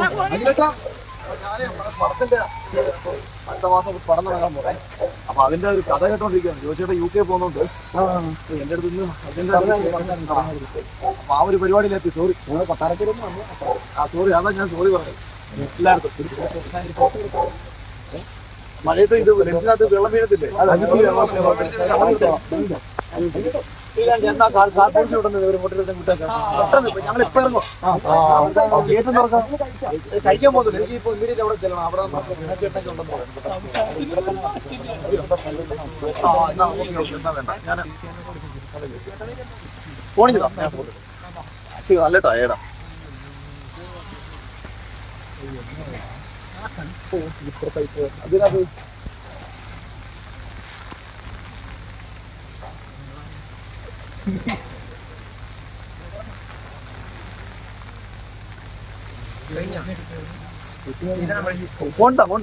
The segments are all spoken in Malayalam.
അതിലേക്കാ ഞാന് പടത്തിന്റെ അടുത്ത മാസം പടം തുടങ്ങാൻ പോണേ അപ്പൊ അതിന്റെ ഒരു കഥ കേട്ടോണ്ടിരിക്കുകയാണ് ജോജിയുടെ യു കെ പോകുന്നുണ്ട് എന്റെ അടുത്ത് ഇന്ന് അതിന്റെ അപ്പൊ ആ ഒരു പരിപാടിയിലെത്തി സോറി കൊട്ടാരത്തിലൊന്നും ആ സോറി അതാ ഞാൻ സോറി പറഞ്ഞത് എല്ലായിടത്തും മഴയത്ത് ഇത് ലെൻസിനകത്ത് വെള്ളം വീഴത്തില്ലേ എന്നാ കാർ കാർ പോളിച്ച് വിടുന്നത് ഒരു മോട്ടിവേഷൻ വിട്ടേക്കാം പെട്ടെന്ന് ഇപ്പൊ ഞങ്ങൾ ഇപ്പൊ ഇറങ്ങും ഗേറ്റ് തുറക്കാം കഴിക്കാൻ പോകുന്നില്ല എനിക്ക് ഇപ്പൊ ഇമ്മീഡിയറ്റ് അവിടെ ചെല്ലണം അവിടെ ചേട്ടനൊക്കെ ഉണ്ടെന്ന് പറയുന്നു ആ, എന്നാ ഓക്കേ, ഓക്കേ, എന്നാ വേണ്ട. ഞാന് ഫോണിൽ ചെയ്താ ഞാൻ ഫോണിൽ ചെയ്തു. നല്ല ടയേർഡാ അതിനകത്ത് പോണ്ട പോണ്ട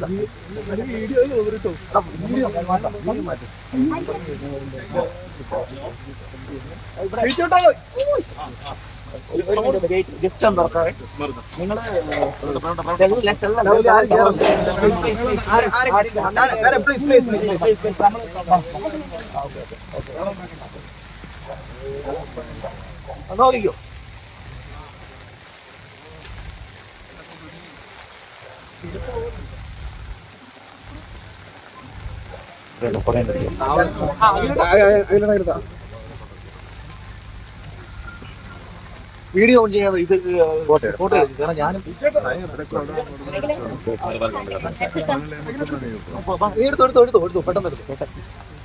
ജസ്റ്റ് ഒന്ന് തുറക്കാതെ നിങ്ങള് പ്ലീസ് പ്ലീസ് പ്ലീസ് നോക്കിക്കോ വീഡിയോ ഓൺ ചെയ്യാതെ ഇത് ഫോട്ടോ എടുക്കും കാരണം ഞാനും എടുത്തു എടുത്തു എടുത്തു എടുത്തു പെട്ടെന്ന് എടുത്തു പെട്ടെന്ന്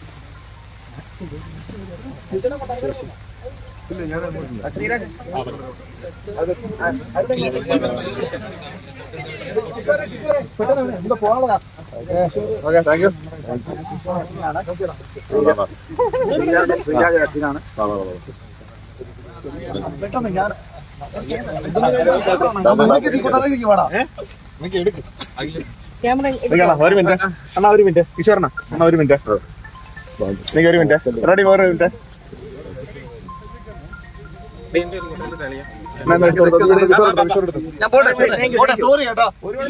ശ്രീരാജ് പെട്ടെന്ന് എന്താ പോകാനുള്ളതാ ഓക്കെ താങ്ക് യു പെട്ടെന്ന് ഞാൻ നിനക്ക് നീ കൊണ്ടുവന്നിരിക്കും വാടാ നിനക്ക് എടുക്ക് ഒരു മിനിറ്റ് അണ്ണാ ഒരു മിനിറ്റ് ഈശ്വരണ്ണ അണ്ണാ ഒരു മിനിറ്റ് എനിക്ക് ഒരു മിനിറ്റ് റെഡി ഒരു മിനിറ്റ് ഞാൻ പോട്ടെ പോട്ടെ സോറി കേട്ടോ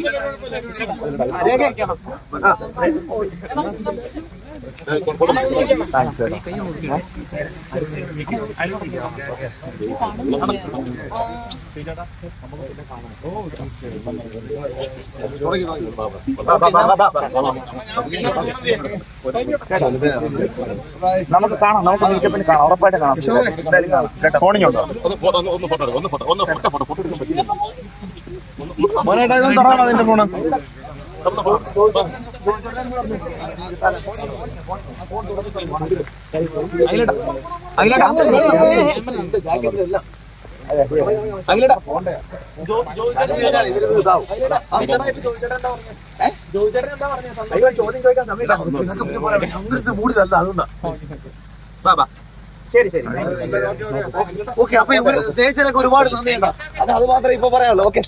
നമുക്ക് കാണാം നമുക്ക് മീറ്റപ്പിന് കാണാം ഉറപ്പായിട്ട് കാണാം എന്തായാലും കാണാം കേട്ടോ ഫോണിങ്ങുണ്ടോ മോനേട്ടാ ഇതൊന്നും തുറന്നാ നിന്റെ ഫോണ് മൂടിലല്ല അതുകൊണ്ടാ ശരി ശരി ഓക്കെ അപ്പൊ ഒരു സ്നേഹിച്ചതിനൊക്കെ ഒരുപാട് നന്ദിയുണ്ട അത് അത് മാത്രമേ ഇപ്പൊ പറയാനുള്ളൂ ഓക്കെ